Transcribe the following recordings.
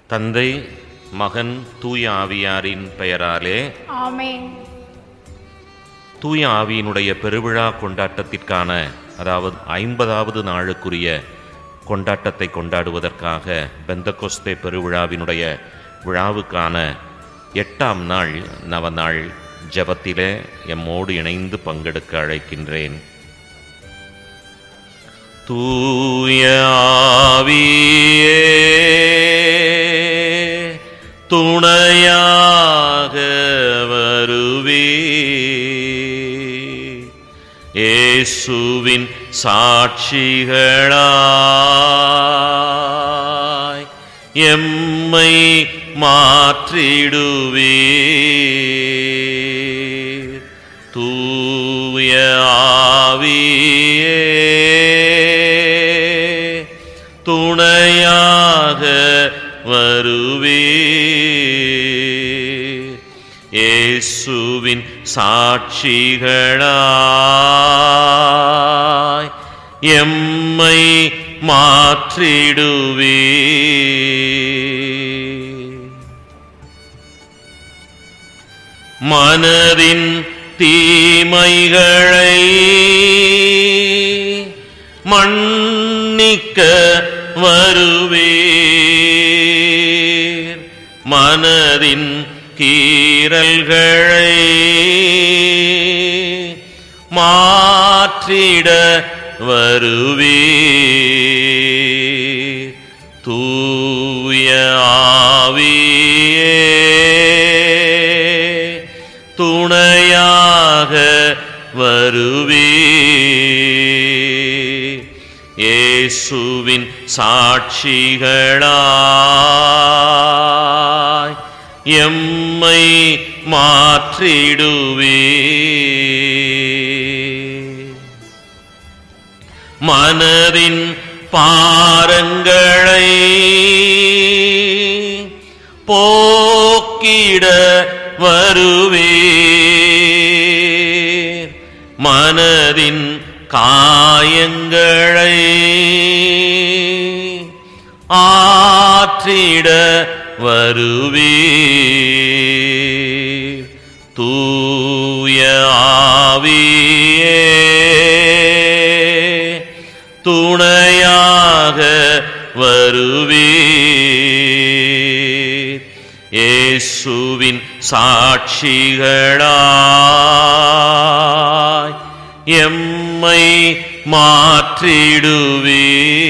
தந்தை மகன் தூய ஆவியாரின் பெயராலே ஆமென் தூய ஆவியினுடைய பெருவிழா கொண்டாட்டத்திற்கான அதாவது ஐம்பதாவது நாளுக்குரிய கொண்டாட்டத்தை கொண்டாடுவதற்காக பெந்தகொஸ்தே பெருவிழாவினுடைய விழாவுக்கான எட்டாம் நாள் நவநாள் ஜெபத்திலே எம்மோடு இணைந்து பங்கெடுக்க அழைக்கின்றேன் தூய ஆவியே துணையாக வருவே இயேசுவின் சாட்சிகளாய் எம்மை மாற்றிடுவே தூய ஆவியே துணையாக வருவே இயேசுவின் சாட்சிகளாய் எம்மை மாற்றிடுவே மனதின் தீமைகளை மன்னிக்க வருவேர் மனதின் கீறல்களை மாற்றிட வருவேர் தூய ஆவியே துணையாக வருவே இயேசுவின் சாட்சிகளாய் எம்மை மாற்றிடுவே மனதின் பாரங்களை போக்கிட வருவே மனதின் காயங்களை ஆற்றிட வருவே தூய ஆவியே துணையாக வருவே இயேசுவின் சாட்சிகளாய் எம்மை மாற்றிடுவே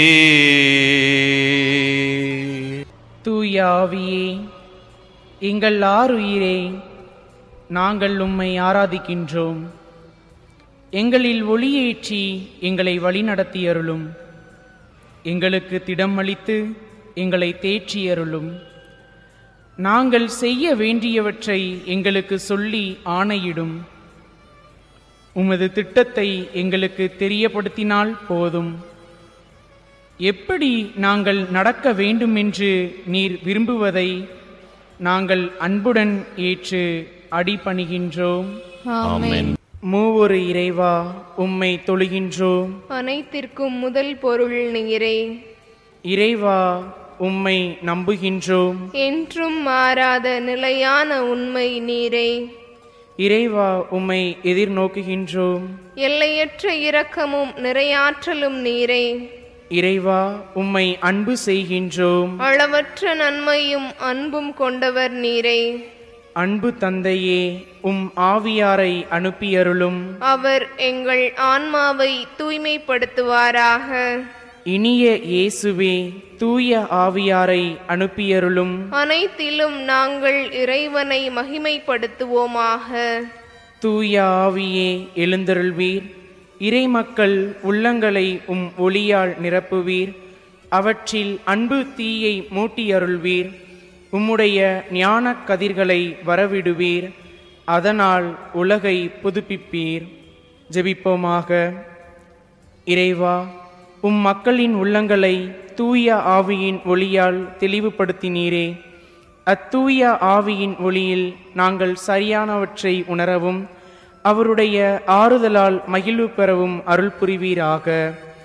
தூயாவியே எங்கள் ஆறுயிரே நாங்கள் உம்மை ஆராதிக்கின்றோம் எங்களில் ஒளியேற்றி எங்களை வழிநடத்தியருளும் எங்களுக்கு திடம் அளித்து எங்களை தேற்றியருளும் நாங்கள் செய்ய வேண்டியவற்றை எங்களுக்கு சொல்லி ஆணையிடும் உமது திட்டத்தை எங்களுக்கு தெரியப்படுத்தினால் போதும் எப்படி நாங்கள் நடக்க வேண்டுமென்று நீர் விரும்புவதை நாங்கள் அன்புடன் ஏற்று அடிபணிகின்றோம் ஆமென் மூவொரு இறைவா உம்மை தொழுகின்றோம் அனைத்திற்கும் முதல் பொருள் நீரே இறைவா உம்மை நம்புகின்றோம் என்றும் மாறாத நிலையான உண்மை நீரே இறைவா உம்மை எதிர்நோக்குகின்றோம் எல்லையற்ற இரக்கமும் நிறையாற்றலும் நீரே இறைவா உம்மை அன்பு செய்கின்றோம் அளவற்ற நன்மையும் அன்பும் கொண்டவர் நீரே அன்பு தந்தையே உம் ஆவியாரை அனுப்பியருளும் அவர் எங்கள் ஆன்மாவை தூய்மைப்படுத்துவாராக இனிய இயேசுவே தூய ஆவியாரை அனுப்பியருளும் அனைத்திலும் நாங்கள் இறைவனை மகிமைப்படுத்துவோமாக தூய ஆவியே எழுந்தருள்வீர் இறைமக்கள் உள்ளங்களை உம் ஒளியால் நிரப்புவீர் அவற்றில் அன்பு தீயை மூட்டியருள்வீர் உம்முடைய ஞானக் கதிர்களை வரவிடுவீர் அதனால் உலகை புதுப்பிப்பீர் ஜெபிப்போமாக இறைவா உம் மக்களின் உள்ளங்களை தூய ஆவியின் ஒளியால் தெளிவுபடுத்தினீரே அத்தூய ஆவியின் ஒளியில் நாங்கள் சரியானவற்றை உணரவும் அவருடைய ஆறுதலால் மகிழ்வு பெறவும் அருள் புரிவீராக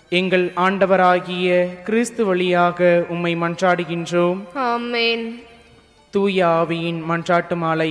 எங்கள் ஆண்டவராகிய கிறிஸ்து வழியாக உம்மை மன்றாடுகின்றோம் ஆமென் தூய ஆவியின் மன்றாட்டு மாலை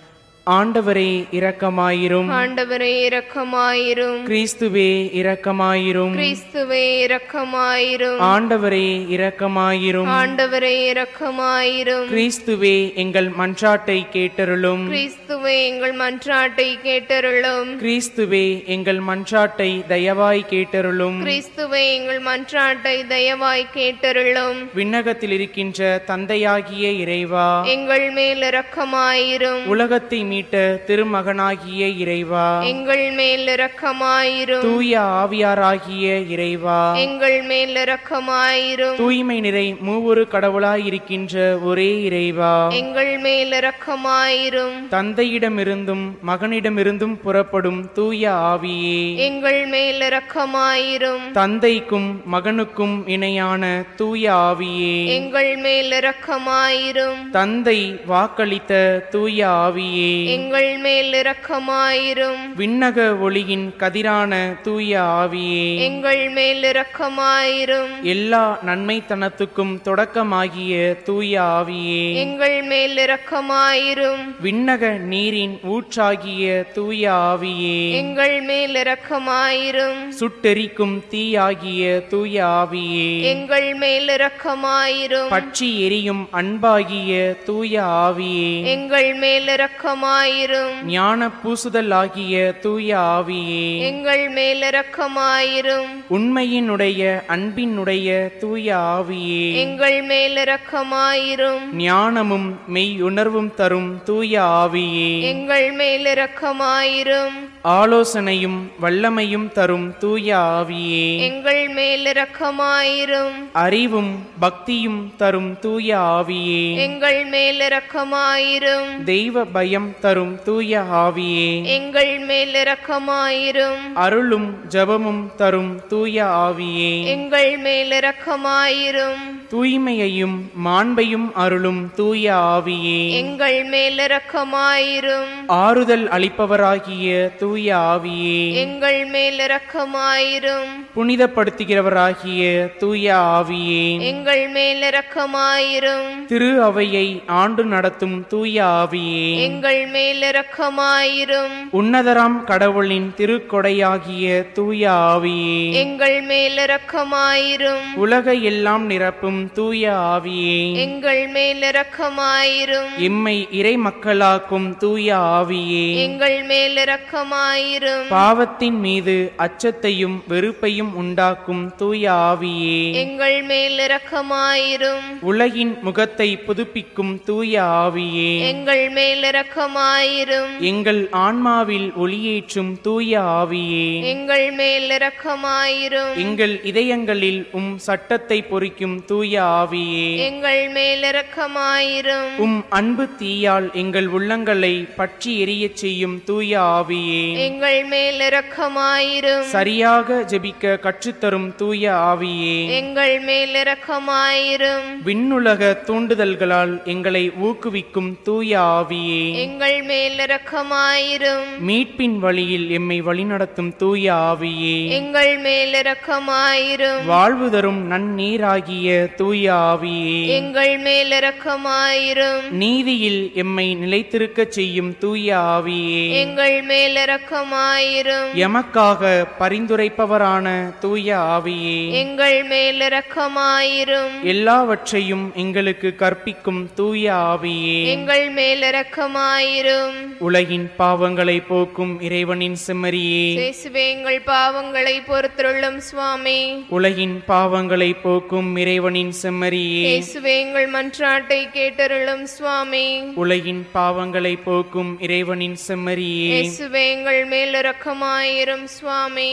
ஆண்டவரே இரக்கமாயிரும் ஆண்டவரே இரக்கமாயிரும் கிறிஸ்துவே இரக்கமாயிரும் கிறிஸ்துவே இரக்கமாயிரும் ஆண்டவரே இரக்கமாயிரும் ஆண்டவரே இரக்கமாயிரும் கிறிஸ்துவே எங்கள் மன்றாட்டை கேட்டருளும் கிறிஸ்துவே எங்கள் மன்றாட்டை கேட்டருளும் கிறிஸ்துவே எங்கள் மன்றாட்டை தயவாய் கேட்டருளும் கிறிஸ்துவே எங்கள் மன்றாட்டை தயவாய் கேட்டருளும் விண்ணகத்தில் இருக்கின்ற தந்தையாகிய இறைவா எங்கள் மேல் இரக்கமாயிரும் உலகத்தை மீட்ட திருமகனாகிய இறைவா எங்கள் மேல் இரக்கமாயிரும் தூய ஆவியாராகிய இறைவா எங்கள் மேல் இரக்கமாயிரும் தூய்மை நிறை மூவொரு கடவுளாய் இருக்கின்ற ஒரே இறைவா எங்கள் மேல் இரக்கமாயிரும் தந்தையிடமிருந்தும் மகனிடமிருந்தும் புறப்படும் தூய ஆவியே எங்கள் மேல் இரக்கமாயிரும் தந்தைக்கும் மகனுக்கும் இணையான தூய ஆவியே எங்கள் மேல் இரக்கமாயிரும் தந்தை வாக்களித்த தூய ஆவியே எங்கள் மேல் இரக்கமாயிரும் விண்ணக ஒளியின் கதிரான தூய ஆவியே எங்கள் மேல் இரக்கமாயிரும் எல்லா நன்மைத்தனத்துக்கும் தொடக்கமாகிய தூய ஆவியே எங்கள் மேல் இரக்கமாயிரும் விண்ணக நீரின் ஊற்றாகிய தூய ஆவியே எங்கள் மேல் இரக்கமாயிரும் சுட்டெரிக்கும் தீயாகிய தூய ஆவியே எங்கள் மேல் இரக்கமாயிரும் பற்றி எரியும் அன்பாகிய தூய ஆவியே எங்கள் மேல் இரக்கமாயிரும் ஞான பூசுதல் ஆகிய தூய ஆவியே எங்கள் மேல் இரக்கமாயிரும் உண்மையினுடைய அன்பினுடைய தூய ஆவியே எங்கள் மேல் இரக்கமாயிரும் ஞானமும் மெய் உணர்வும் தரும் தூய ஆவியே எங்கள் மேல் இரக்கமாயிரும் ஆலோசனையும் வல்லமையும் தரும் தூய ஆவியே எங்கள் மேல் இரக்கமாயிரும் அறிவும் பக்தியும் தரும் தூய ஆவியே எங்கள் மேல் இரக்கமாயிரும் தெய்வ பயம் தரும் தூய ஆவியே எங்கள் மேல் இரக்கமாயிரும் அருளும் ஜெபமும் தரும் தூய ஆவியே எங்கள் மேல் இரக்கமாயிரும் தூய்மையையும் மாண்பையும் அருளும் தூய ஆவியே எங்கள் மேல் இரக்கமாயிரும் ஆறுதல் அளிப்பவராகிய தூய ஆவியே எங்கள் மேல் இரக்கமாயிரும் புனிதப்படுத்துகிறவராகிய தூய ஆவியே எங்கள் மேல் இரக்கமாயிரும் திரு அவையை ஆண்டு நடத்தும் தூய ஆவியே எங்கள் மேல் இரக்கமாயிரும் உன்னதராம் கடவுளின் திருக்கொடையாகிய தூய ஆவியே எங்கள் மேல் இரக்கமாயிரும் உலக எல்லாம் நிரப்பும் தூய ஆவியே எங்கள் மேல் இரக்கமாயிரும் எம்மை இறை மக்களாக்கும் தூய ஆவியே எங்கள் மேல் இரக்கமாயிரும் பாவத்தின் மீது அச்சத்தையும் வெறுப்பையும் உண்டாக்கும் தூய ஆவியே எங்கள் மேல் இரக்கமாயிரும் உலகின் முகத்தை புதுப்பிக்கும் தூய ஆவியே எங்கள் மேல் இரக்கமாயிரும் எங்கள் ஆன்மாவில் ஒளியேற்றும் தூய ஆவியே எங்கள் மேல் இரக்கமாயிரும் எங்கள் இதயங்களில் உம் சட்டத்தை பொறிக்கும் தூய ஆவியே எங்கள் மேல் இரக்கமாயிரும் உம் அன்பு தீயால் எங்கள் உள்ளங்களை பற்றி எரியச் செய்யும் தூய ஆவியே எங்கள் மேல் இரக்கமாயிரும் சரியாக ஜெபிக்க கற்றுத்தரும் தூய ஆவியே எங்கள் மேல் இரக்கமாயிரும் விண்ணுலக தூண்டுதல்களால் எங்களை ஊக்குவிக்கும் தூய ஆவியே எங்கள் மேல் இரக்கமாயிரும் மீட்பின் வழியில் எம்மை வழிநடத்தும் தூய ஆவியே எங்கள் மேல் இரக்கமாயிரும் வாழ்வு தரும் நன்னீராகிய தூய ஆவியே எங்கள் மேல் இரக்கமாயிரும் நீதியில் எம்மை நிலைத்திருக்கச் செய்யும் தூய ஆவியே எங்கள் மேல் இரக்கமாயிரும் எமக்காக பரிந்துரைப்பவரான தூய ஆவியே எங்கள் மேல் இரக்கமாயிரும் எல்லாவற்றையும் எங்களுக்கு கற்பிக்கும் தூய ஆவியே எங்கள் மேல் இரக்கமாயிரும் உலகின் பாவங்களை போக்கும் இறைவனின் செம்மறியே இயேசுவே எங்கள் பாவங்களை பொறுத்துள்ளும் சுவாமி உலகின் பாவங்களை போக்கும் இறைவனின் செம்மறியே இயேசுவே எங்கள் மன்றாட்டை கேட்டருளும் சுவாமி உலகின் பாவங்களை போக்கும் இறைவனின் செம்மறியே இயேசுவே எங்கள் மேல் இரக்கமாயிரும் சுவாமி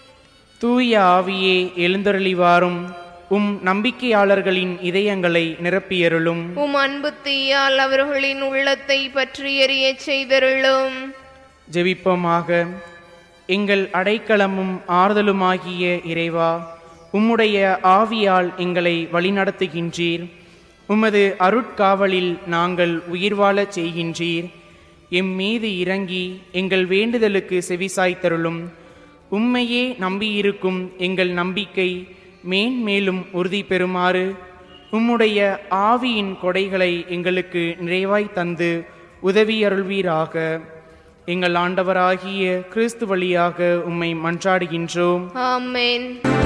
தூய ஆவியே எழுந்தருளி வாரும் உம் நம்பிக்கையாளர்களின் இதயங்களை நிரப்பியருளும் உம் அன்பு தீயால் அவர்களின் உள்ளத்தை பற்றி எறியச் செய்தருளும் ஜெபிப்போமாக எங்கள் அடைக்கலமும் ஆறுதலுமாகிய இறைவா உம்முடைய ஆவியால் எங்களை வழிநடத்துகின்றீர் உமது அருட்காவலில் நாங்கள் உயிர் வாழச் செய்கின்றீர் எம் மீது இறங்கி எங்கள் வேண்டுதலுக்கு செவிசாய்த்தருளும் உம்மையே நம்பியிருக்கும் எங்கள் நம்பிக்கை மேன்மேலும் உறுதி பெறுமாறு உம்முடைய ஆவியின் கொடைகளை எங்களுக்கு நிறைவாய் தந்து உதவியருள்வீராக எங்கள் ஆண்டவராகிய கிறிஸ்து வழியாக உம்மை மன்றாடுகின்றோம் ஆமென்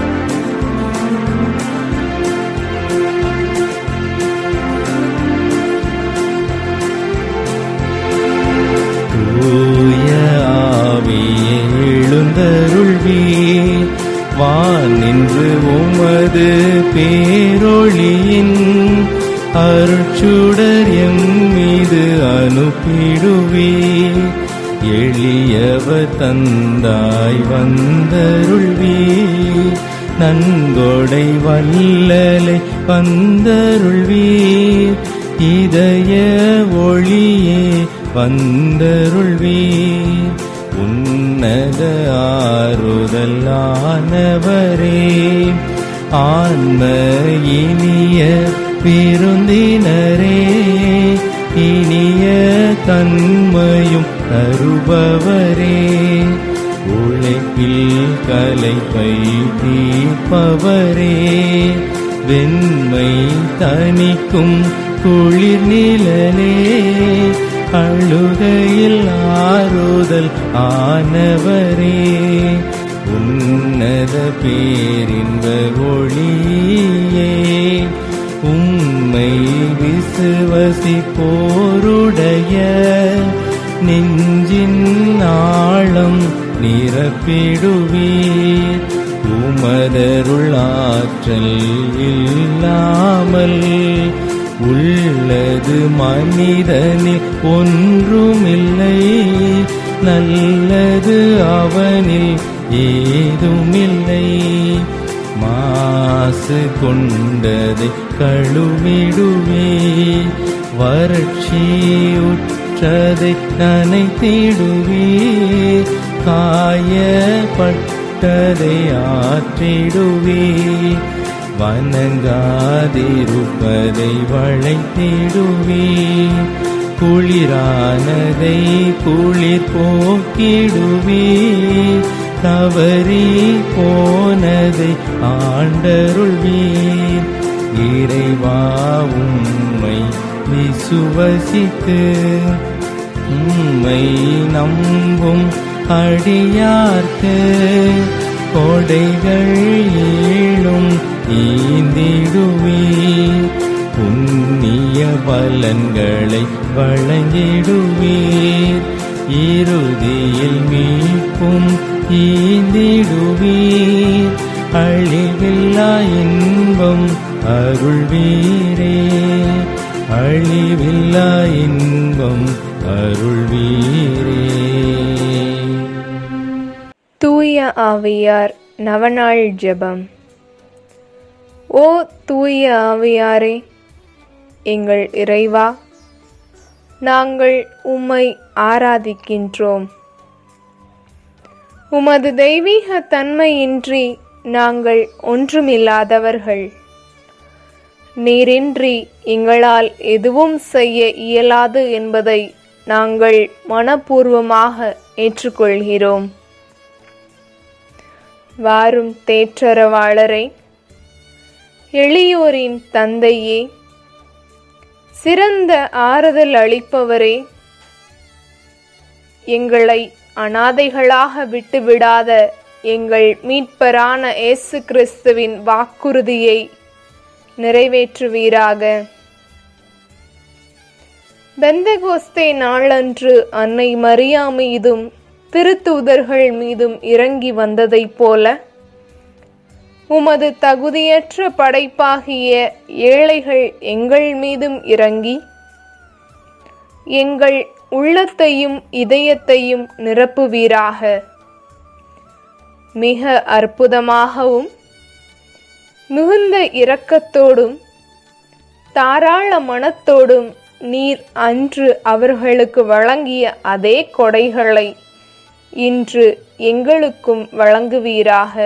தூய ஆவியே எழுந்தருள்வி வான் நின்று உமது பேரொளியின் அருட்சுடர் எம் மீது அனுப்பிடுவே எளியவர் தந்தாய் வந்தருள்வி நன்கொடை வல்லலை வந்தருள்வீர் இதய ஒளியே வந்தருள்வீர் உன்னத ஆறுதலானவரே ஆன்ம இனிய விருந்தினரே இனிய தன்மையும் தருபவரே உழைப்பில் கலைப்பை தீர்ப்பவரே வெண்மை தணிக்கும் குளிர் நிழலே அழுகையில் ஆறுதல் ஆனவரே உன்னத பேரின்ப ஒளியே உம்மை விசுவசிப்போருடைய நெஞ்சின் ஆழம் நிரப்பிடுவீர் உமதருள் ஆற்றல் இல்லாமல் உள்ளது மனிதனில் ஒன்றுமில்லை நல்லது அவனில் ஏதுமில்லை மாசு கொண்டதை கழுவிடுவே வறட்சி உற்றதை நனைத்திடுவே காயப்பட்டதை ஆற்றிடுவே வணங்காதிருப்பதை வளைத்திடுவே குளிரானதை குளிர் போக்கிடுவே தவறி போனதை ஆண்டருள்வீர் இறைவா உம்மை விசுவசித்து உம்மை நம்பும் அடியார்க்கு கொடைகள் ஏழும் ஈந்திடுவீர் புண்ணிய பலன்களை வழங்கிடுவீர் இறுதியில் மீட்பும் ஈந்திடுவீர் அழிவில்லா இன்பம் அருள்வீரே அழிவில்லா இன்பம் அருள்வீரே தூய ஆவியார் நவநாள் ஜெபம் ஓ தூய ஆவியாரே எங்கள் இறைவா நாங்கள் உம்மை ஆராதிக்கின்றோம் உமது தெய்வீக தன்மையின்றி நாங்கள் ஒன்றுமில்லாதவர்கள் நீரின்றி எங்களால் எதுவும் செய்ய இயலாது என்பதை நாங்கள் மனப்பூர்வமாக ஏற்றுக்கொள்கிறோம் வாரும் தேற்றரவாளரை எளியோரின் தந்தையே சிறந்த ஆறுதல் அளிப்பவரே எங்களை அனாதைகளாக விட்டுவிடாத எங்கள் மீட்பரான இயேசு கிறிஸ்துவின் வாக்குறுதியை நிறைவேற்றுவீராக பெந்தகோஸ்தே நாளன்று அன்னை மரியா மீதும் திருத்தூதர்கள் மீதும் இறங்கி வந்ததைப் போல உமது தகுதியற்ற படைப்பாகிய ஏழைகள் எங்கள் மீதும் இறங்கி எங்கள் உள்ளத்தையும் இதயத்தையும் நிரப்புவீராக மிக அற்புதமாகவும் மிகுந்த இரக்கத்தோடும் தாராள மனத்தோடும் நீர் அன்று அவர்களுக்கு வழங்கிய அதே கொடைகளை இன்று எங்களுக்கும் வழங்குவீராக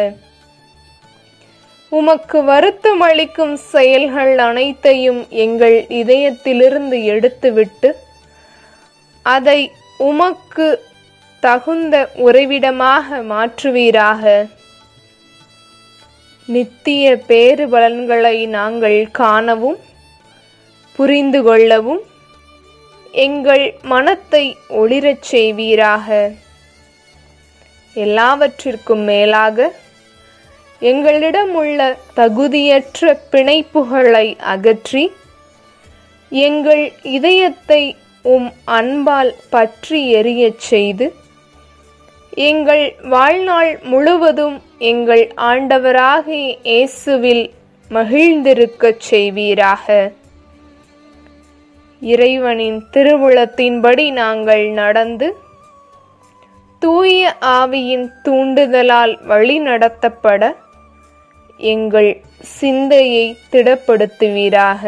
உமக்கு வருத்தம் அளிக்கும் செயல்கள் அனைத்தையும் எங்கள் இதயத்திலிருந்து எடுத்துவிட்டு அதை உமக்கு தகுந்த உறைவிடமாக மாற்றுவீராக நித்திய பேறு பலன்களை நாங்கள் காணவும் புரிந்து கொள்ளவும் எங்கள் மனத்தை ஒளிரச் செய்வீராக எல்லாவற்றிற்கும் மேலாக எங்களிடம் உள்ள தகுதியற்ற பிணைப்புகளை அகற்றி எங்கள் இதயத்தை உம் அன்பால் பற்றி எரியச் செய்து எங்கள் வாழ்நாள் முழுவதும் எங்கள் ஆண்டவராகிய இயேசுவில் மகிழ்ந்திருக்கச் செய்வீராக இறைவனின் திருவுளத்தின்படி நாங்கள் நடந்து தூய ஆவியின் தூண்டுதலால் வழி நடத்தப்பட எங்கள் சிந்தையை திடப்படுத்துவீராக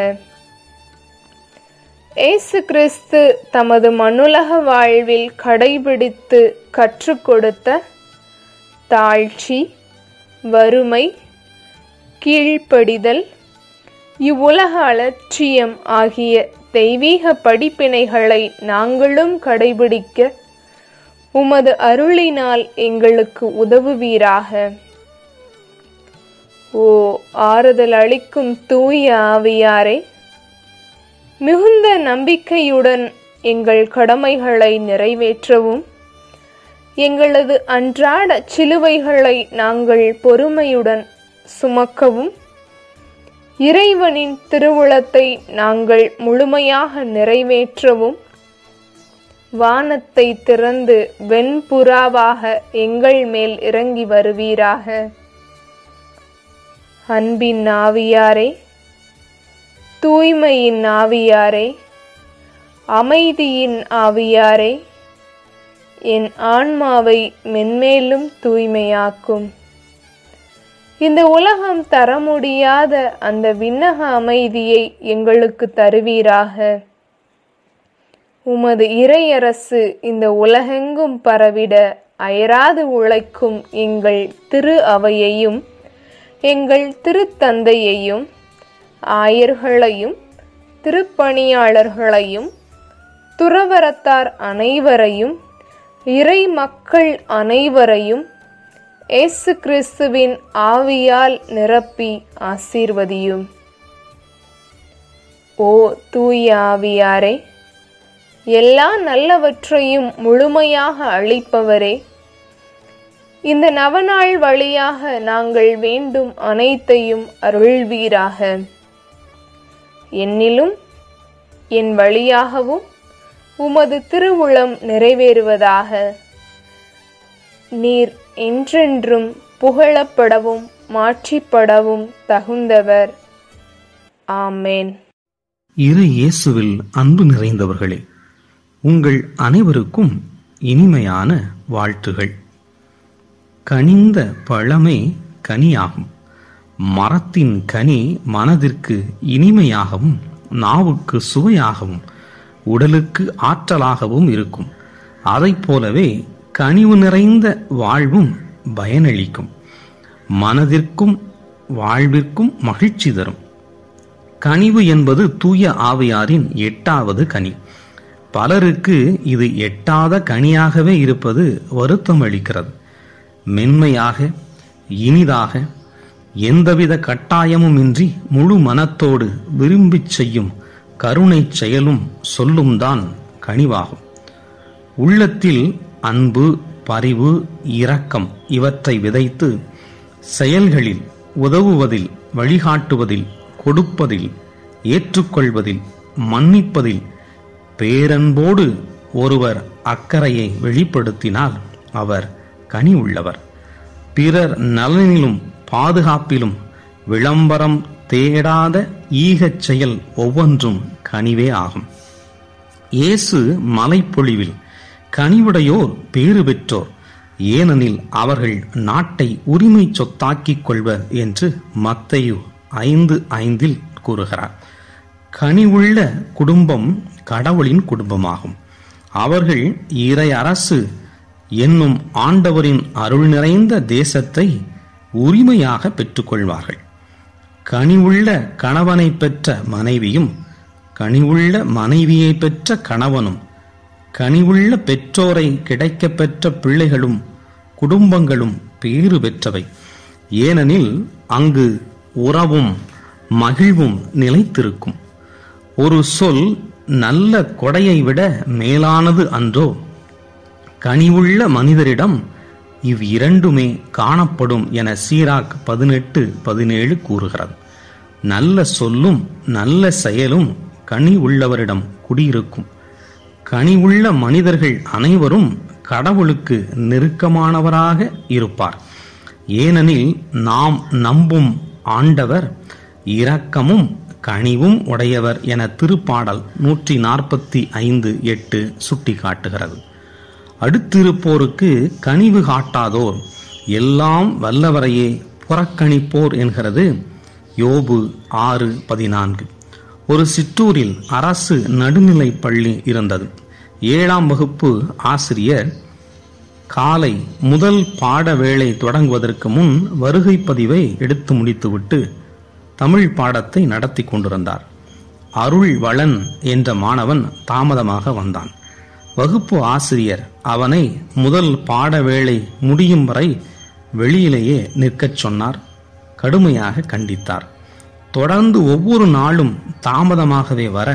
இயேசு கிறிஸ்து தமது மண்ணுலக வாழ்வில் கடைபிடித்து கற்றுக் கொடுத்த தாழ்ச்சி வறுமை கீழ்ப்படிதல் இவ்வுலக அலட்சியம் ஆகிய தெய்வீக படிப்பினைகளை நாங்களும் கடைபிடிக்க உமது அருளினால் எங்களுக்கு உதவுவீராக ஓ ஆறுதல் அளிக்கும் தூய ஆவியாரே மிகுந்த நம்பிக்கையுடன் எங்கள் கடமைகளை நிறைவேற்றவும் எங்களது அன்றாட சிலுவைகளை நாங்கள் பொறுமையுடன் சுமக்கவும் இறைவனின் திருவுளத்தை நாங்கள் முழுமையாக நிறைவேற்றவும் வானத்தை திறந்து வெண்புறாவாக எங்கள் மேல் இறங்கி வருவீராக அன்பின் ஆவியாரே தூய்மையின் ஆவியாரே அமைதியின் ஆவியாரே என் ஆன்மாவை மென்மேலும் தூய்மையாக்கும் இந்த உலகம் தர முடியாத அந்த விண்ணக அமைதியை எங்களுக்கு தருவீராக உமது இறையரசு இந்த உலகெங்கும் பரவிட அயராது உழைக்கும் எங்கள் திரு அவையையும் எங்கள் திருத்தந்தையையும் ஆயர்களையும் திருப்பணியாளர்களையும் துறவரத்தார் அனைவரையும் இறை மக்கள் அனைவரையும் இயேசு கிறிஸ்துவின் ஆவியால் நிரப்பி ஆசீர்வதியும் ஓ தூய ஆவியாரே எல்லா நல்லவற்றையும் முழுமையாக அளிப்பவரே இந்த நவநாள் வழியாக நாங்கள் வேண்டும் அனைத்தையும் அருள்வீராக என்னிலும் என் வழியாகவும் உமது திருவுளம் நிறைவேறுவதாக நீர் என்றென்றும் புகழப்படவும் மாற்றிப்படவும் தகுந்தவர் ஆமேன் இரு இயேசுவில் அன்பு நிறைந்தவர்களே உங்கள் அனைவருக்கும் இனிமையான வாழ்த்துகள் கனிந்த பழமே கனியாகும் மரத்தின் கனி மனதிற்கு இனிமையாகவும் நாவுக்கு சுவையாகவும் உடலுக்கு ஆற்றலாகவும் இருக்கும் அதைப் போலவே கனிவு நிறைந்த வாழ்வும் பயனளிக்கும் மனதிற்கும் வாழ்விற்கும் மகிழ்ச்சி தரும் கனிவு என்பது தூய ஆவியாரின் எட்டாவது கனி பலருக்கு இது எட்டாத கனியாகவே இருப்பது வருத்தம் அளிக்கிறது மென்மையாக இனிதாக எந்தவித கட்டாயமுமின்றி முழு மனத்தோடு விரும்பிச் செய்யும் கருணை செயலும் சொல்லும் தான் கனிவாகும் உள்ளத்தில் அன்பு பரிவு இரக்கம் இவற்றை விதைத்து செயல்களில் உதவுவதில் வழிகாட்டுவதில் கொடுப்பதில் ஏற்றுக்கொள்வதில் மன்னிப்பதில் பேரன்போடு ஒருவர் அக்கறையை வெளிப்படுத்தினால் அவர் கனி உள்ளவர் பிறர் நலனிலும் பாதுகாப்பிலும் விளம்பரம் தேடாத ஈகச் செயல் ஒவ்வொன்றும் கனிவே ஆகும் இயேசு மலைப்பொழிவில் கனிவுடையோர் பேறு பெற்றோர் ஏனெனில் அவர்கள் நாட்டை உரிமை சொத்தாக்கிக் கொள்வர் என்று மத்தையு ஐந்து ஐந்தில் கூறுகிறார் கனிவுள்ள குடும்பம் கடவுளின் குடும்பமாகும் அவர்கள் இறை அரசு என்னும் ஆண்டவரின் அருள் நிறைந்த தேசத்தை உரிமையாக பெற்றுக்கொள்வார்கள் கனிவுள்ள கணவனை பெற்ற மனைவியும் கனிவுள்ள மனைவியை பெற்ற கணவனும் கனிவுள்ள பெற்றோரை கிடைக்கப் பெற்ற பிள்ளைகளும் குடும்பங்களும் பேறு பெற்றவை ஏனெனில் அங்கு உறவும் மகிழ்வும் நிலைத்திருக்கும் ஒரு சொல் நல்ல கொடையை விட மேலானது அன்றோ கனிவுள்ள மனிதரிடம் இவ் இரண்டுமே காணப்படும் என சீராக் பதினெட்டு பதினேழு கூறுகிறது நல்ல சொல்லும் நல்ல செயலும் கனி உள்ளவரிடம் குடியிருக்கும் கனி உள்ள மனிதர்கள் அனைவரும் கடவுளுக்கு நெருக்கமானவராக இருப்பார் ஏனெனில் நாம் நம்பும் ஆண்டவர் இரக்கமும் கனிவும் உடையவர் என திருப்பாடல் நூற்றி நாற்பத்தி ஐந்து எட்டு சுட்டி காட்டுகிறது அடுத்திருப்போருக்கு கனிவு காட்டாதோர் எல்லாம் வல்லவரையே புறக்கணிப்போர் என்கிறது யோபு ஆறு பதினான்கு ஒரு சிற்றூரில் அரசு நடுநிலைப் பள்ளி இருந்தது ஏழாம் வகுப்பு ஆசிரியர் காலை முதல் பாட வேளை தொடங்குவதற்கு முன் வருகை பதிவை எடுத்து முடித்துவிட்டு தமிழ் பாடத்தை நடத்தி கொண்டிருந்தார் அருள் வளன் என்ற மாணவன் தாமதமாக வந்தான் வகுப்பு ஆசிரியர் அவனை முதல் பாட வேளை முடியும் வரை வெளியிலேயே நிற்கச் சொன்னார் கடுமையாக கண்டித்தார் தொடர்ந்து ஒவ்வொரு நாளும் தாமதமாகவே வர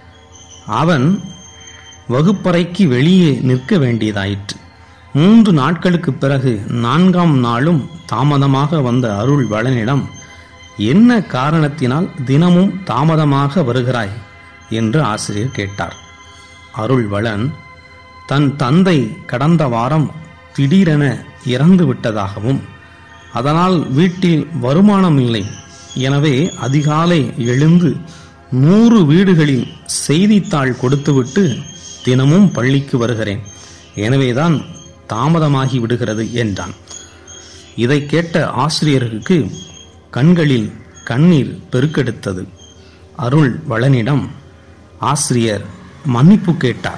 அவன் வகுப்பறைக்கு வெளியே நிற்க வேண்டியதாயிற்று மூன்று நாட்களுக்கு பிறகு நான்காம் நாளும் தாமதமாக வந்த அருள் வளனிடம் என்ன காரணத்தினால் தினமும் தாமதமாக வருகிறாய் என்று ஆசிரியர் கேட்டார் அருள் வளன் தன் தந்தை கடந்த வாரம் திடீரென இறந்து விட்டதாகவும் அதனால் வீட்டில் வருமானம் இல்லை எனவே அதிகாலை எழுந்து நூறு வீடுகளில் செய்தித்தாள் கொடுத்துவிட்டு தினமும் பள்ளிக்கு வருகிறேன் எனவேதான் தாமதமாகி விடுகிறது என்றான் இதை கேட்ட ஆசிரியருக்கு கண்களில் கண்ணீர் பெருக்கெடுத்தது அருள் வளனிடம் ஆசிரியர் மன்னிப்பு கேட்டார்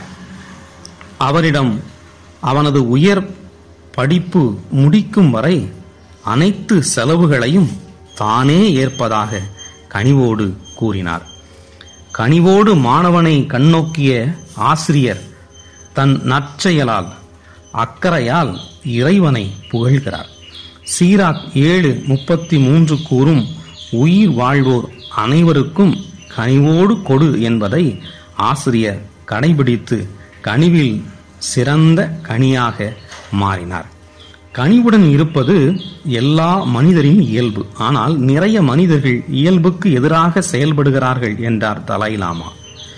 அவரிடம் அவனது உயர் படிப்பு முடிக்கும் வரை அனைத்து செலவுகளையும் தானே ஏற்பதாக கனிவோடு கூறினார் கனிவோடு மாணவனை கண்ணோக்கிய ஆசிரியர் தன் நற்செயலால் அக்கறையால் இறைவனை புகழ்கிறார் சீராக் ஏழு முப்பத்தி மூன்று கூறும் உயிர் வாழ்வோர் அனைவருக்கும் கனிவோடு கொடு என்பதை ஆசிரியர் கடைபிடித்து கனிவில் சிறந்த கனியாக மாறினார் கனிவுடன் இருப்பது எல்லா மனிதரின் இயல்பு ஆனால் நிறைய மனிதர்கள் இயல்புக்கு எதிராக செயல்படுகிறார்கள் என்றார் தலாய்லாமா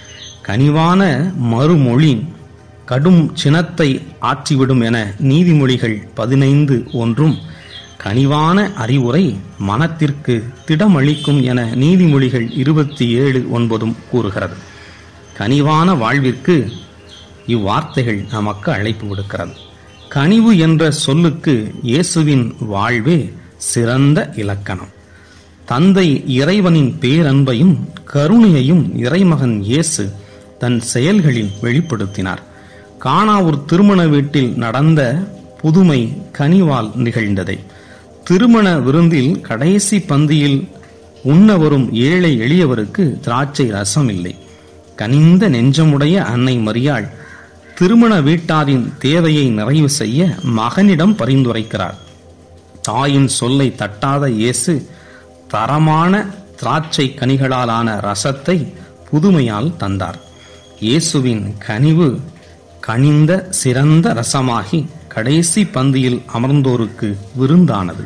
கனிவான மறுமொழி கடும் சினத்தை ஆற்றிவிடும் என நீதிமொழிகள் பதினைந்து ஒன்றும் கனிவான அறிவுரை மனத்திற்கு திடமளிக்கும் என நீதிமொழிகள் இருபத்தி ஏழு ஒன்பதும் கூறுகிறது கனிவான வாழ்விற்கு இவ்வார்த்தைகள் நமக்கு அழைப்பு விடுக்கிறது கனிவு என்ற சொல்லுக்கு இயேசுவின் வாழ்வே சிறந்த இலக்கணம் தந்தை இறைவனின் பேரன்பையும் கருணையையும் இறைமகன் இயேசு தன் செயல்களில் வெளிப்படுத்தினார் கானாவூர் திருமண வீட்டில் நடந்த புதுமை கனிவால் நிகழ்ந்ததை திருமண விருந்தில் கடைசி பந்தியில் உண்ண வரும் ஏழை எளியவருக்கு திராட்சை ரசம் இல்லை கனிந்த நெஞ்சமுடைய அன்னை மரியாள் திருமண வீட்டாரின் தேவையை நிறைவு செய்ய மகனிடம் பரிந்துரைக்கிறார் தாயின் சொல்லை தட்டாத இயேசு தரமான திராட்சை கனிகளாலான ரசத்தை புதுமையால் தந்தார் இயேசுவின் கனிவு கனிந்த சிறந்த ரசமாகி கடைசி பந்தியில் அமர்ந்தோருக்கு விருந்தானது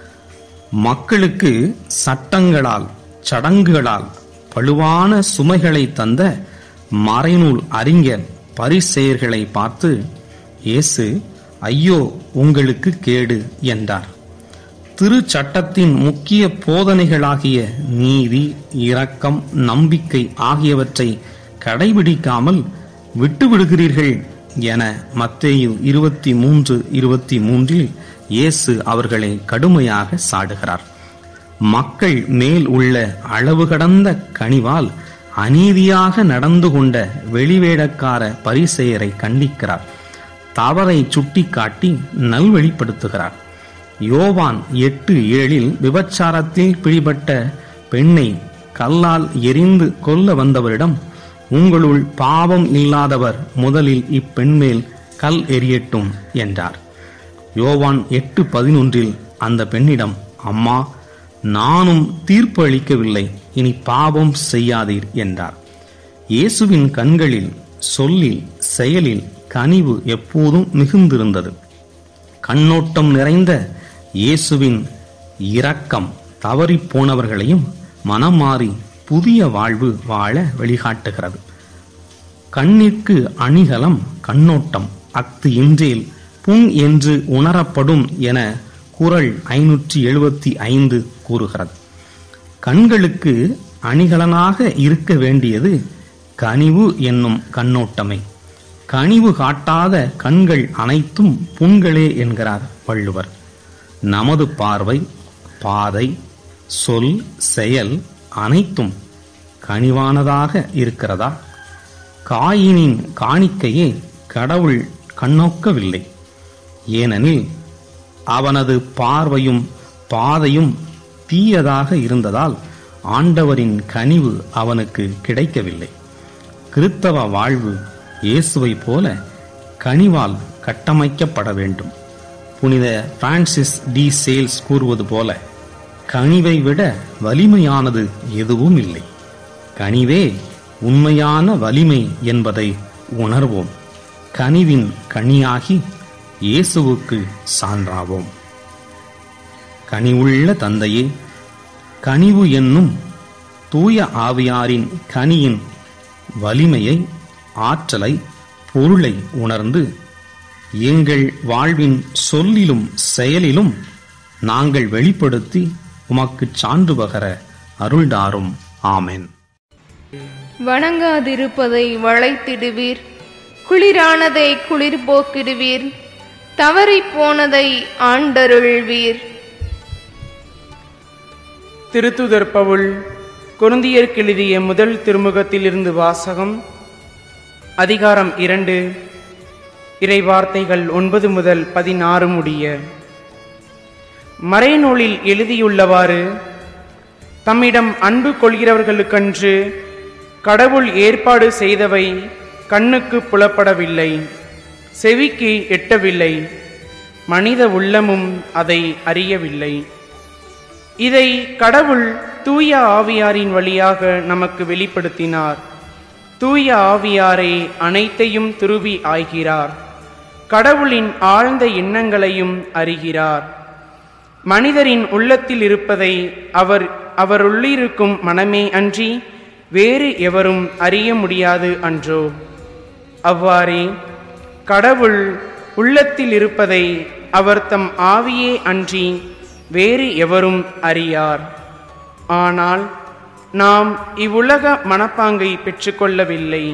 மக்களுக்கு சட்டங்களால் சடங்குகளால் பழுவான சுமைகளை தந்த மறைநூல் அறிஞர் பரிசெயர்களை பார்த்து இயேசு ஐயோ உங்களுக்கு கேடு என்றார் திருச்சட்டத்தின் முக்கிய போதனைகளாகிய நீதி இரக்கம் நம்பிக்கை ஆகியவற்றை கடைபிடிக்காமல் விட்டுவிடுகிறீர்கள் என மத்தேயு இருபத்தி மூன்று இருபத்தி மூன்றில் இயேசு அவர்களை கடுமையாக சாடுகிறார் மக்கள் மேல் உள்ள அளவு கடந்த கனிவால் அநீதியாக நடந்து கொண்ட வெளிவேடக்கார பரிசெயரை கண்டிக்கிறார் தவறை சுட்டிக்காட்டி நல்வழிப்படுத்துகிறார் யோவான் எட்டு ஏழில் விபச்சாரத்தில் பிடிபட்ட பெண்ணை கல்லால் எரிந்து கொல்ல வந்தவரிடம் உங்களுள் பாவம் இல்லாதவர் முதலில் இப்பெண் மேல் கல் எறியட்டும் என்றார் யோவான் எட்டு பதினொன்றில் அந்த பெண்ணிடம் அம்மா நானும் தீர்ப்பு அளிக்கவில்லை இனி பாவம் செய்யாதீர் என்றார் இயேசுவின் கண்களில் சொல்லில் செயலில் கனிவு எப்போதும் மிகுந்திருந்தது கண்ணோட்டம் நிறைந்த இயேசுவின் இரக்கம் தவறிப் போனவர்களையும் மனம் மாறி புதிய வாழ்வு வாழ வழிகாட்டுகிறது கண்ணிற்கு அணிகலம் கண்ணோட்டம் அஃது இன்றேல் புண் என்று உணரப்படும் என குறள் ஐநூற்றி எழுபத்தி ஐந்து கூறுகிறது கண்களுக்கு அணிகலனாக இருக்க வேண்டியது கனிவு என்னும் கண்ணோட்டமே கனிவு காட்டாத கண்கள் அனைத்தும் புண்களே என்கிறார் வள்ளுவர் நமது பார்வை பாதை சொல் செயல் அனைத்தும் கனிவானதாக இருக்கிறதா காயினின் காணிக்கையை கடவுள் கண்ணோக்கவில்லை ஏனெனில் அவனது பார்வையும் பாதையும் தீயதாக இருந்ததால் ஆண்டவரின் கனிவு அவனுக்கு கிடைக்கவில்லை கிறித்தவ வாழ்வு இயேசுவை போல கனிவால் கட்டமைக்கப்பட வேண்டும் புனித பிரான்சிஸ் டி சேல்ஸ் கூறுவது போல கனிவை விட வலிமையானது எதுவும் இல்லை கனிவே உண்மையான வலிமை என்பதை உணர்வோம் கனிவின் கனியாகி இயேசுவுக்கு சான்றாவோம் கனிவுள்ள தந்தையே கனிவு என்னும் தூய ஆவியாரின் கனியின் வலிமையை ஆற்றலை பொருளை உணர்ந்து எங்கள் வாழ்வின் சொல்லிலும் செயலிலும் நாங்கள் வெளிப்படுத்தி உமக்குச் சான்று பகர அருள்தாரும் ஆமென் வணங்காதிருப்பதை வளைத்திடுவீர் குளிரானதை குளிர் போக்கிடுவீர் தவறிப் போனதை ஆண்டருள்வீர் திருத்துதர் பவுல் கொருந்தியருக்கு எழுதிய முதல் திருமுகத்திலிருந்து வாசகம் அதிகாரம் இரண்டு இறைவார்த்தைகள் ஒன்பது முதல் பதினாறு முடிய மறைநூலில் எழுதியுள்ளவாறு தம்மிடம் அன்பு கொள்கிறவர்களுக்கன்று கடவுள் ஏற்பாடு செய்தவை கண்ணுக்கு புலப்படவில்லை செவிக்கு எட்டவில்லை மனித உள்ளமும் அதை அறியவில்லை இதை கடவுள் தூய ஆவியாரின் வழியாக நமக்கு வெளிப்படுத்தினார் தூய ஆவியாரே அனைத்தையும் துருவி ஆய்கிறார் கடவுளின் ஆழ்ந்த எண்ணங்களையும் அறிகிறார் மனிதரின் உள்ளத்தில் இருப்பதை அவர் அவருள்ளிருக்கும் மனமே அன்றி வேறு எவரும் அறிய முடியாது அன்றோ அவ்வாறே கடவுள் உள்ளத்தில் இருப்பதை அவர் தம் ஆவியே அன்றி வேறு எவரும் அறியார் ஆனால் நாம் இவ்வுலக மனப்பாங்கை பெற்றுக்கொள்ளவில்லை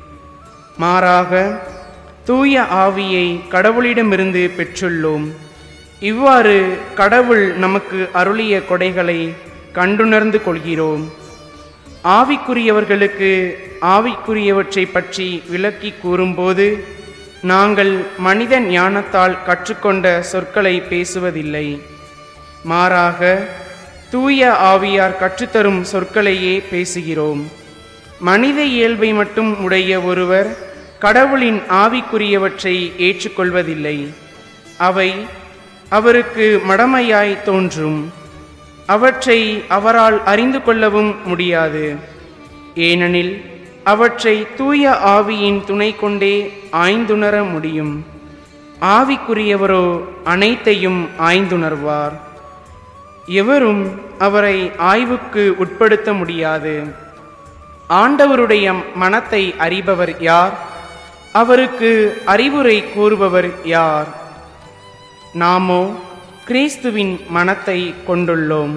மாறாக தூய ஆவியை கடவுளிடமிருந்து பெற்றுள்ளோம் இவ்வாறு கடவுள் நமக்கு அருளிய கொடைகளை கண்டுணர்ந்து கொள்கிறோம் ஆவிக்குரியவர்களுக்கு ஆவிக்குரியவற்றை பற்றி விளக்கி கூறும்போது நாங்கள் மனித ஞானத்தால் கற்றுக்கொண்ட சொற்களை பேசுவதில்லை மாறாக தூய ஆவியார் கற்றுத்தரும் சொற்களையே பேசுகிறோம் மனித இயல்பை மட்டும் உடைய ஒருவர் கடவுளின் ஆவிக்குரியவற்றை ஏற்றுக்கொள்வதில்லை அவை அவருக்கு மடமையாய் தோன்றும் அவற்றை அவரால் அறிந்து கொள்ளவும் முடியாது ஏனெனில் அவற்றை தூய ஆவியின் துணை கொண்டே ஆய்ந்துணர முடியும் ஆவிக்குரியவரோ அனைத்தையும் ஆய்ந்துணர்வார் எவரும் அவரை ஆய்வுக்கு உட்படுத்த முடியாது ஆண்டவருடைய மனத்தை அறிபவர் யார் அவருக்கு அறிவுரை கூறுபவர் யார் நாமோ கிறிஸ்துவின் மனத்தை கொண்டுள்ளோம்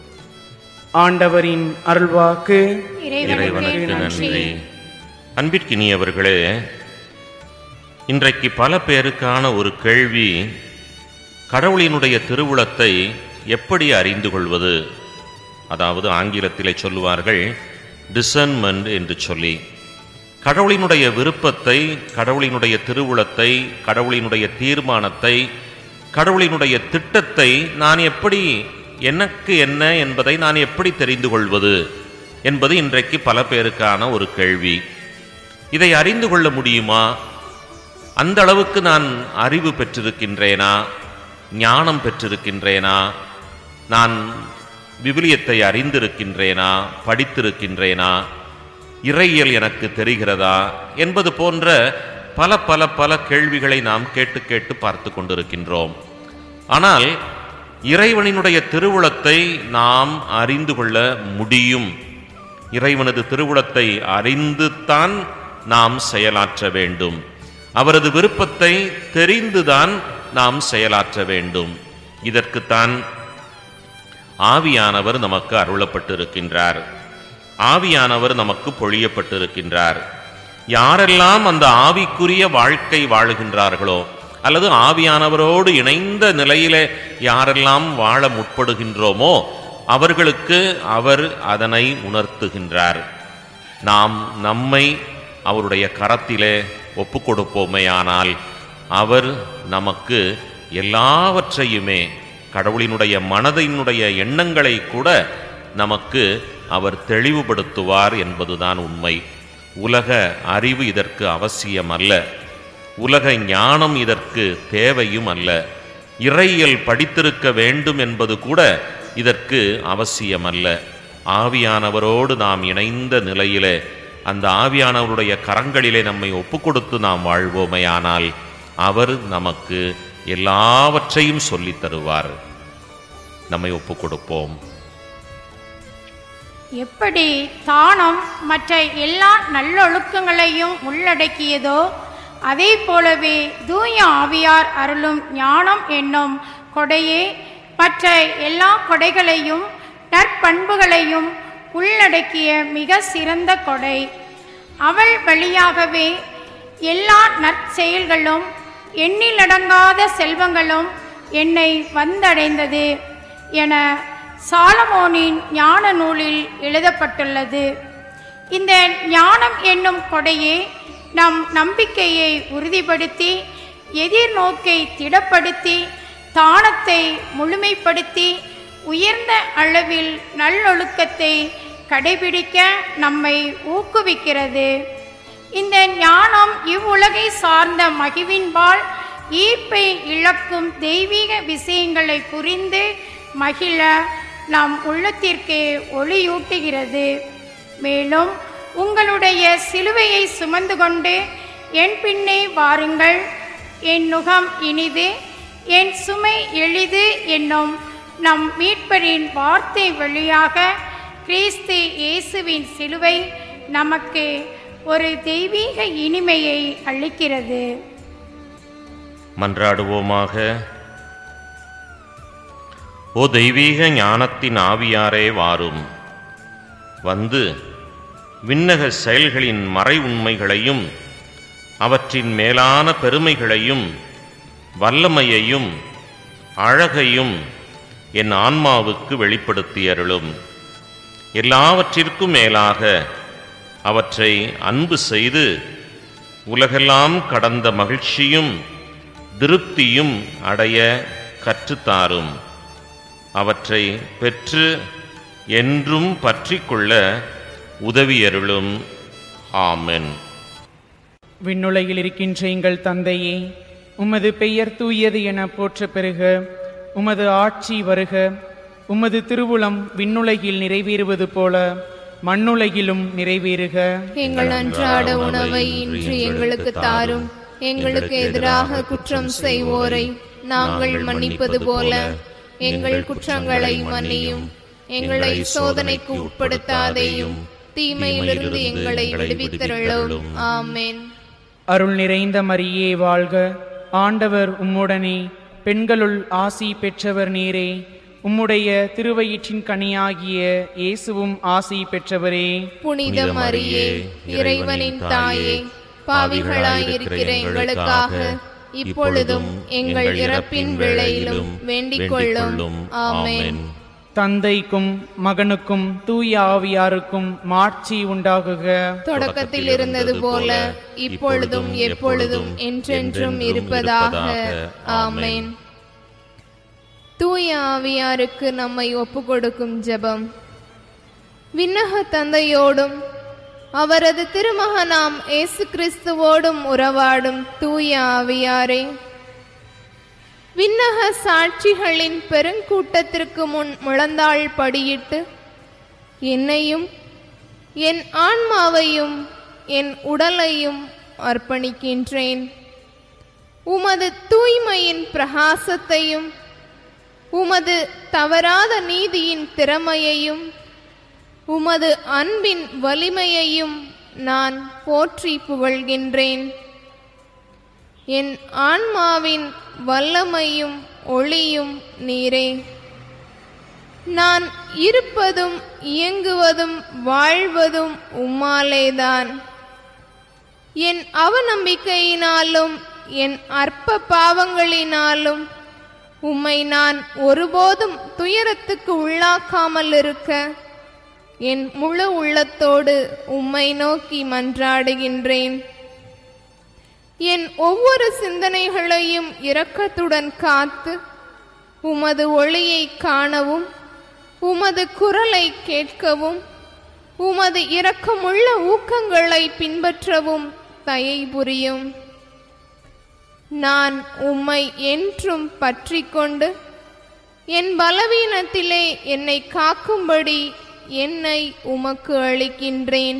ஆண்டவரின் அருள்வாக்கு இறைவனுக்கு நன்றி அன்பிற்கினியவர்களே இன்றைக்கு பல பேருக்கான ஒரு கேள்வி கடவுளினுடைய திருவுளத்தை எப்படி அறிந்து கொள்வது அதாவது ஆங்கிலத்திலே சொல்லுவார்கள் டிசர்ன்மெண்ட் என்று சொல்லி கடவுளினுடைய விருப்பத்தை கடவுளினுடைய திருவுளத்தை கடவுளினுடைய தீர்மானத்தை கடவுளினுடைய திட்டத்தை நான் எப்படி எனக்கு என்ன என்பதை நான் எப்படி தெரிந்து கொள்வது என்பது இன்றைக்கு பல பேருக்கான ஒரு கேள்வி இதை அறிந்து கொள்ள முடியுமா அந்த அளவுக்கு நான் அறிவு பெற்றிருக்கின்றேனா ஞானம் பெற்றிருக்கின்றேனா நான் விவிலியத்தை அறிந்திருக்கின்றேனா படித்திருக்கின்றேனா இறையியல் எனக்கு தெரிகிறதா என்பது போன்ற பல பல பல கேள்விகளை நாம் கேட்டு கேட்டு பார்த்து கொண்டிருக்கின்றோம் ஆனால் இறைவனினுடைய திருவுளத்தை நாம் அறிந்து கொள்ள முடியும் இறைவனது திருவுளத்தை அறிந்துதான் நாம் செயலாற்ற வேண்டும் அவரது விருப்பத்தை தெரிந்துதான் நாம் செயலாற்ற வேண்டும் இதற்குத்தான் ஆவியானவர் நமக்கு அருளப்பட்டிருக்கின்றார் ஆவியானவர் நமக்கு பொழியப்பட்டிருக்கின்றார் யாரெல்லாம் அந்த ஆவிக்குரிய வாழ்க்கை வாழுகின்றார்களோ அல்லது ஆவியானவரோடு இணைந்த நிலையிலே யாரெல்லாம் வாழ முற்படுகின்றோமோ அவர்களுக்கு அவர் அதனை உணர்த்துகின்றார் நாம் நம்மை அவருடைய கரத்திலே ஒப்பு கொடுப்போமேயானால் அவர் நமக்கு எல்லாவற்றையுமே கடவுளினுடைய மனதினுடைய எண்ணங்களை கூட நமக்கு அவர் தெளிவுபடுத்துவார் என்பதுதான் உண்மை உலக அறிவு இதற்கு அவசியம் அல்ல உலக ஞானம் இதற்கு தேவையும் அல்ல இறையியல் படித்திருக்க வேண்டும் என்பது கூட இதற்கு அவசியமல்ல ஆவியானவரோடு நாம் இணைந்த நிலையிலே அந்த ஆவியானவருடைய கரங்களிலே நம்மை ஒப்புக்கொடுத்து நாம் வாழ்வோமையானால் அவர் நமக்கு எல்லாவற்றையும் சொல்லித் தருவார் நம்மை ஒப்புக்கொடுப்போம் எப்படி தானம் மற்ற எல்லா நல்லொழுக்கங்களையும் உள்ளடக்கியதோ அதே போலவே தூய ஆவியார் அருளும் ஞானம் என்னும் கொடையே மற்ற எல்லா கொடைகளையும் நற்பண்புகளையும் உள்ளடக்கிய மிக சிறந்த கொடை அவள் வழியாகவே எல்லா நற்செயல்களும் எண்ணிலடங்காத செல்வங்களும் என்னை வந்தடைந்தது என சாலமோனின் ஞான நூலில் எழுதப்பட்டுள்ளது இந்த ஞானம் என்னும் கொடையே நம் நம்பிக்கையை உறுதிப்படுத்தி எதிர்நோக்கை திடப்படுத்தி தானத்தை முழுமைப்படுத்தி உயர்ந்த அளவில் நல்லொழுக்கத்தை கடைபிடிக்க நம்மை ஊக்குவிக்கிறது இந்த ஞானம் இவ்வுலகை சார்ந்த மகிவின்பால் ஈர்ப்பை இழக்கும் தெய்வீக விஷயங்களை புரிந்து மகிழ நம் உள்ளத்திற்கு ஒளியூட்டுகிறது மேலும் உங்களுடைய சிலுவையை சுமந்து கொண்டு என் பின்னே வாருங்கள் என் நுகம் இனிது என் சுமை எளிது என்னும் நம் மீட்பரின் வார்த்தை வழியாக கிறிஸ்து இயேசுவின் சிலுவை நமக்கு ஒரு தெய்வீக இனிமையை அளிக்கிறது மன்றாடுவோமாக ஓ தெய்வீக ஞானத்தின் ஆவியாரே வாரும் வந்து விண்ணக செயல்களின் மறை உண்மைகளையும் அவற்றின் மேலான பெருமைகளையும் வல்லமையையும் அழகையும் என் ஆன்மாவுக்கு வெளிப்படுத்தி அருளும் எல்லாவற்றிற்கும் மேலாக அவற்றை அன்பு செய்து உலகெல்லாம் கடந்த மகிழ்ச்சியும் திருப்தியும் அடைய கற்றுத்தாரும் அவற்றை பெற்று என்றும் பற்றிக்கொள்ள உதவியருளும் ஆமென் விண்ணுலகில் இருக்கின்ற எங்கள் தந்தையே உமது பெயர் தூயது என போற்ற பெறுக உமது ஆட்சி வருக உமது திருவுளம் விண்ணுலகில் நிறைவேறுவது போல மண்ணுலகிலும் நிறைவேறுக எங்கள் அன்றாட உணவை இன்று எங்களுக்கு தாரும் எங்களுக்கு எதிராக குற்றம் செய்வோரை நாங்கள் மன்னிப்பது போல எங்கள் குற்றங்களை மன்னியும் எங்களை சோதனைக்கு உட்படுத்தாதேயும் தீமையிலிருந்து எங்களை விடுவித்தருளும் ஆமென் அருள் நிறைந்த மரியே வாழ்க ஆண்டவர் உம்முடனே பெண்களுள் ஆசி பெற்றவர் நீரே உம்முடைய திருவயிற்றின் கனியாகிய இயேசுவும் ஆசி பெற்றவரே புனித மரியே இறைவனின் தாயே பாவிகளாய் இருக்கிற எங்களுக்காக இப்பொழுதும் எங்கள் இறப்பின் வேளையிலும் வேண்டிக் கொள்ளும் ஆமென் தந்தைக்கும் மகனுக்கும் தூய ஆவியாருக்கும் மாட்சி உண்டாகுக தொடக்கத்தில் இருந்தது போல இப்பொழுதும் எப்பொழுதும் என்றென்றும் இருப்பதாக ஆமென் தூய ஆவியாருக்கு நம்மை ஒப்புக்கொடுக்கும் ஜெபம் விண்ணக தந்தையோடும் அவரது திருமகனாம் இயேசு கிறிஸ்துவோடும் உறவாடும் தூய ஆவியாரே விண்ணக சாட்சிகளின் பெருங்கூட்டத்திற்கு முன் முழந்தாள் படியிட்டு என்னையும் என் ஆன்மாவையும் என் உடலையும் அர்ப்பணிக்கின்றேன் உமது தூய்மையின் பிரகாசத்தையும் உமது தவறாத நீதியின் திறமையையும் உமது அன்பின் வலிமையையும் நான் போற்றி புகழ்கின்றேன் என் ஆன்மாவின் வல்லமையும் ஒளியும் நீரே நான் இருப்பதும் இயங்குவதும் வாழ்வதும் உம்மாலேதான் என் அவநம்பிக்கையினாலும் என் அற்ப பாவங்களினாலும் உம்மை நான் ஒருபோதும் துயரத்துக்கு உள்ளாக்காமல் இருக்க என் முழு உள்ளத்தோடு உம்மை நோக்கி மன்றாடுகின்றேன் என் ஒவ்வொரு சிந்தனைகளையும் இரக்கத்துடன் காத்து உமது ஒளியை காணவும் உமது குரலை கேட்கவும் உமது இரக்கமுள்ள ஊக்கங்களை பின்பற்றவும் தயை புரியும் நான் உம்மை என்றும் பற்றிக் கொண்டு என் பலவீனத்திலே என்னை காக்கும்படி என்னை உமக்கு அளிக்கின்றேன்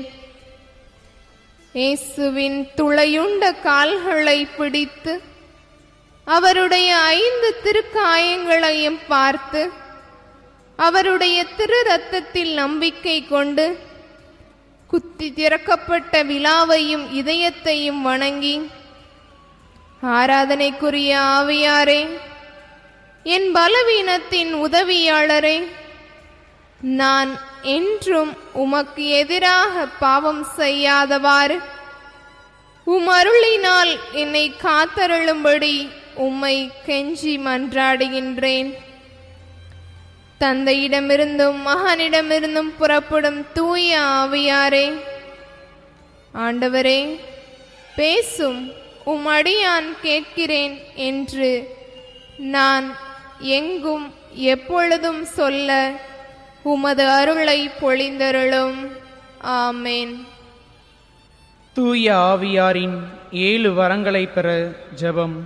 இயேசுவின் துளையுண்ட கால்களை பிடித்து அவருடைய ஐந்து திருக்காயங்களையும் பார்த்து அவருடைய திரு ரத்தத்தில் நம்பிக்கை கொண்டு குத்தி திறக்கப்பட்ட விழாவையும் இதயத்தையும் வணங்கி ஆராதனைக்குரிய ஆவியாரே என் பலவீனத்தின் உதவியாளரே நான் என்றும் உமக்கு எதிராக பாவம் செய்யாதவாறு உம் அருளினால் என்னை காத்தருளும்படி உம்மை கெஞ்சி மன்றாடுகின்றேன் தந்தையிடமிருந்தும் மகனிடமிருந்தும் புறப்படும் தூய ஆவியாரே ஆண்டவரே பேசும் உம் அடியான் கேட்கிறேன் என்று நான் எங்கும் எப்பொழுதும் சொல்ல உமது அருளை பொழிந்தருளும் ஆமேன் தூய ஆவியாரின் ஏழு வரங்களை பெற ஜெபம்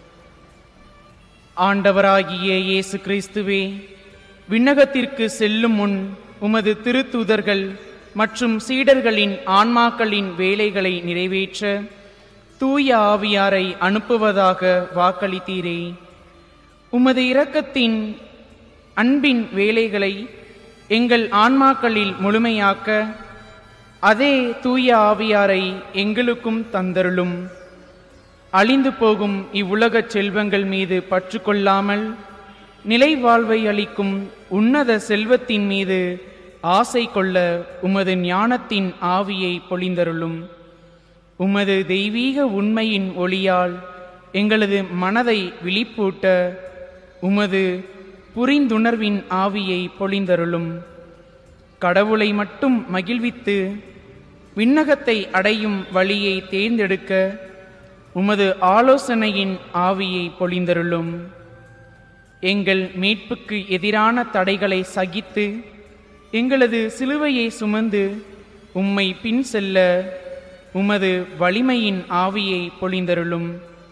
ஆண்டவராகிய இயேசு கிறிஸ்துவே விண்ணகத்திற்கு செல்லும் முன் உமது திருத்தூதர்கள் மற்றும் சீடர்களின் ஆன்மாக்களின் வேலைகளை நிறைவேற்ற தூய ஆவியாரை அனுப்புவதாக வாக்களித்தீரே உமது இரக்கத்தின் அன்பின் வேலைகளை எங்கள் ஆன்மாக்களில் முழுமையாக்க அதே தூய ஆவியாரை எங்களுக்கும் தந்தருளும் அழிந்து போகும் இவ்வுலகச் செல்வங்கள் மீது பற்று கொள்ளாமல் நிலை வாழ்வை அளிக்கும் உன்னத செல்வத்தின் மீது ஆசை கொள்ள உமது ஞானத்தின் ஆவியை பொழிந்தருளும் உமது தெய்வீக உண்மையின் ஒளியால் எங்களது மனதை விழிப்பூட்ட உமது புரிந்துணர்வின் ஆவியை பொழிந்தருளும் கடவுளை மட்டும் மகிழ்வித்து விண்ணகத்தை அடையும் வழியை தேர்ந்தெடுக்க உமது ஆலோசனையின் ஆவியை பொழிந்தருளும் எங்கள் மீட்புக்கு எதிரான தடைகளை சகித்து எங்களது சிலுவையை சுமந்து உம்மை பின் செல்ல உமது வலிமையின் ஆவியை பொழிந்தருளும்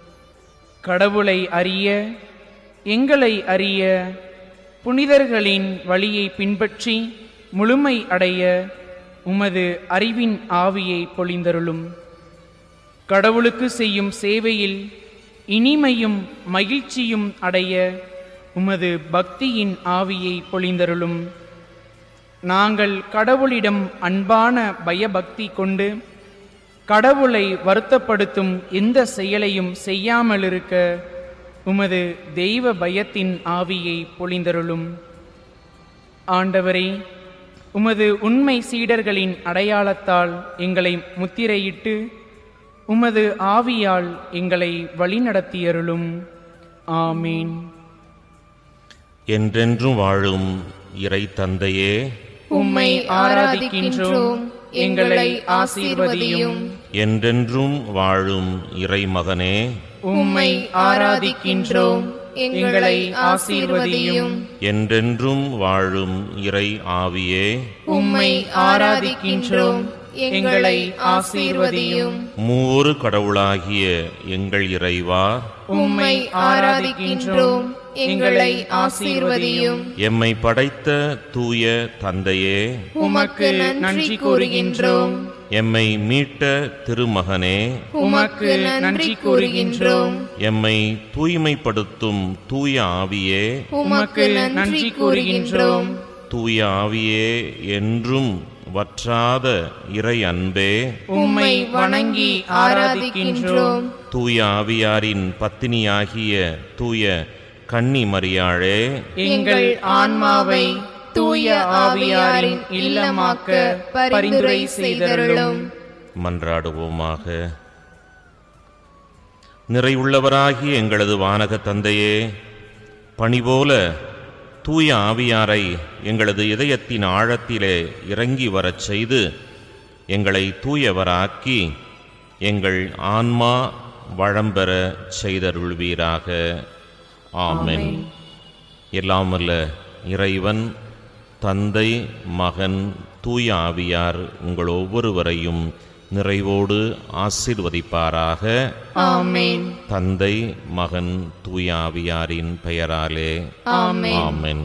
கடவுளை அறிய எங்களை அறிய புனிதர்களின் வழியை பின்பற்றி முழுமை அடைய உமது அறிவின் ஆவியை பொழிந்தருளும் கடவுளுக்கு செய்யும் சேவையில் இனிமையும் மகிழ்ச்சியும் அடைய உமது பக்தியின் ஆவியை பொழிந்தருளும் நாங்கள் கடவுளிடம் அன்பான பயபக்தி கொண்டு கடவுளை வருத்தப்படுத்தும் எந்த செயலையும் செய்யாமல் இருக்க உமது தெய்வ பயத்தின் ஆவியை பொழிந்தருளும் ஆண்டவரே உமது உண்மை சீடர்களின் அடையாளத்தால் எங்களை முத்திரையிட்டு உமது ஆவியால் எங்களை வழிநடத்தியருளும் ஆமீன் என்றென்றும் வாழும் இறை தந்தையே உம்மை ஆராதிக்கின்றோம் எங்களை ஆசீர்வதியும் என்றென்றும் வாழும் இறை மகனே உம்மை ஆராதிக்கின்றோம் எங்களை ஆசீர்வதியும் என்றென்றும் வாழும் இறை ஆவியே உம்மை ஆராதிக்கின்றோம் எங்களை ஆசீர்வதியும் மூவொரு கடவுளாகிய எங்கள் இறைவா உம்மை ஆராதிக்கின்றோம் எங்களை ஆசீர்வதியும் எம்மை படைத்த தூய தந்தையே உமக்கு நன்றி கூறுகின்றோம் எம்மை மீட்ட திருமகனே உமக்கு நன்றி கூறுகின்றோம் எம்மை தூய்மைப்படுத்தும் தூய ஆவியே உமக்கு நன்றி கூறுகின்றோம் தூய ஆவியே என்றும் வற்றாத இறை அன்பே உம்மை வணங்கி ஆராதிக்கின்றோம் தூய ஆவியாரின் பத்தினியாகிய தூய கன்னி மரியாளே எங்கள் ஆன்மாவை தூய ஆவியாரின் இல்லமாக்க பரிந்துரை செய்தருளும் மன்றாடுவோமாக நிறைவுள்ளவராகிய எங்களது வானக தந்தையே பணிபோல தூய ஆவியாரை எங்களது இதயத்தின் ஆழத்திலே இறங்கி வரச் செய்து எங்களை தூயவராக்கி எங்கள் ஆன்மா வளம்பெற செய்தருள்வீராக ஆமென் எல்லாம் வல்ல இறைவன் தந்தை மகன் தூய ஆவியார் உங்கள் ஒவ்வொருவரையும் நிறைவோடு ஆசீர்வதிப்பாராக ஆமென் தந்தை மகன் தூய ஆவியாரின் பெயராலே ஆமென் ஆமென்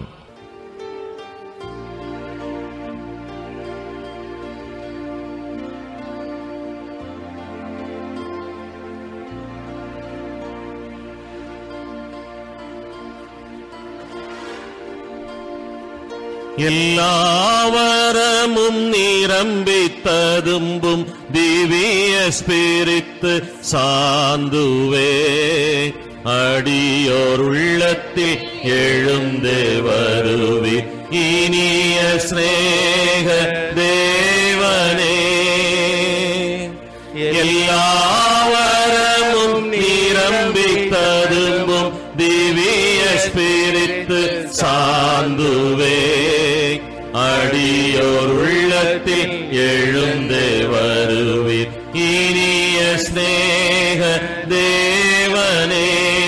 எல்லாவரமும் நிரம்பி ததும்பும் திவ்ய ஸ்பிரித்து சாந்துவே அடியோர் உள்ளத்தில் எழுந்தே வருவி இனிய ஸ்நேக தேவனே எல்லாவரமும் நிரம்பி ததும்பும் திவ்ய ஸ்பிரித்து சாந்துவே அடியோர் உள்ளத்தில் எழுந்தே வருவீர் இனிய ஸ்நேக தேவனே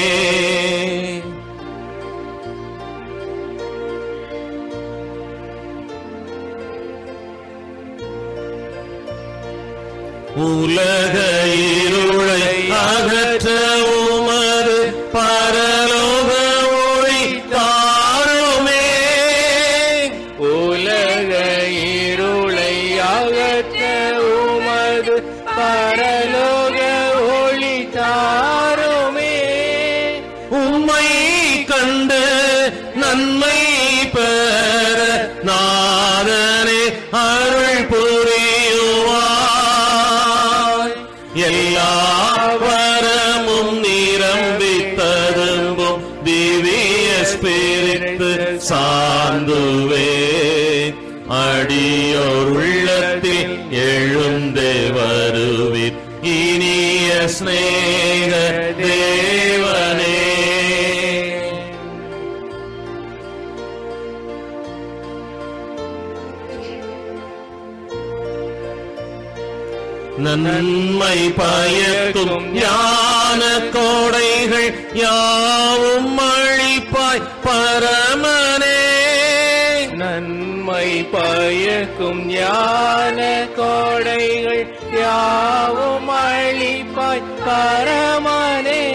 உலக இருளை அகற்ற உமது பரலோக ஒளி தாருமே உலக இருளை அகற்ற உமது பரலோக ஒளி தாருமே உம்மை கண்டு நன்மை பெற நாதனே அருள் புரியுவாய் எல்லா வரமும் நிரம்பி ததும்பும் திவ்ய ஸ்பிரித்து சாந்துவே அடியோர் உள்ளத்தில் எழுந்தே வருவீர் இனிய ஸ்நேக தேவனே நன்மை பயக்கும் ஞான கோடைகள் யாவும் அழிப்பாய் பரமனே நன்மை பயக்கும் ஞான கோடைகள் யாவும் அழிப்பாய் பரமனே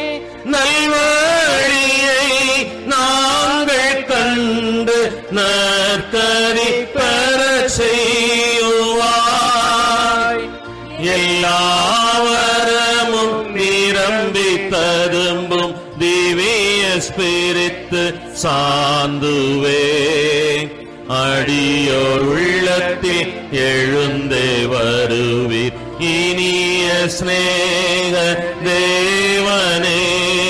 நல்வழியை நாங்கள் கண்டு நற்கரி பெற செய்யுவாய் எல்லாவரமும் நிரம்பி ததும்பும் திவ்ய ஸ்பிரித்து சாந்துவே அடியோர் உள்ளத்தில் எழுந்தே வருவீர் இனிய ஸ்நேக தேவனே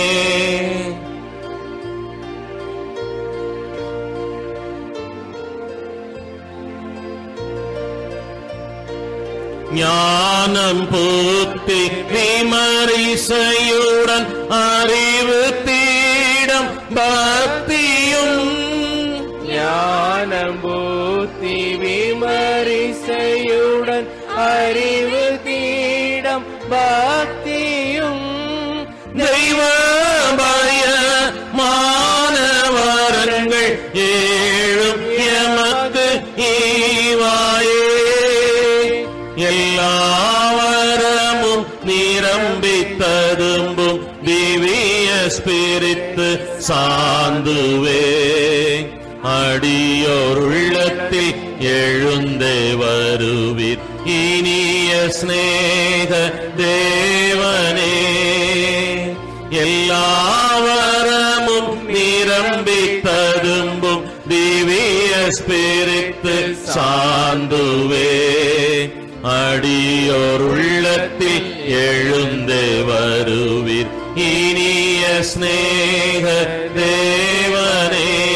ஞானம் புத்தி விமரிசையுடன் அறிவு தீடம் பக்தியும் ஞானம் புத்தி விமரிசையுடன் அறிவு தீடம் பக்தியும் தெய்வ பய மாணவரங்கள் ஏழும் எமக்கு ஈவாயே ஸ்பிரித்து சாந்துவே அடியோர் உள்ளத்தில் எழுந்தே வருவீர் இனிய சிநேக தேவனே எல்லாவரமும் நிரம்பி ததும்பும் திவ்ய ஸ்பிரித்து சாந்துவே அடியோர் உள்ளத்தில் எழுந்தே வருவீர் இனிய சிநேக தேவனே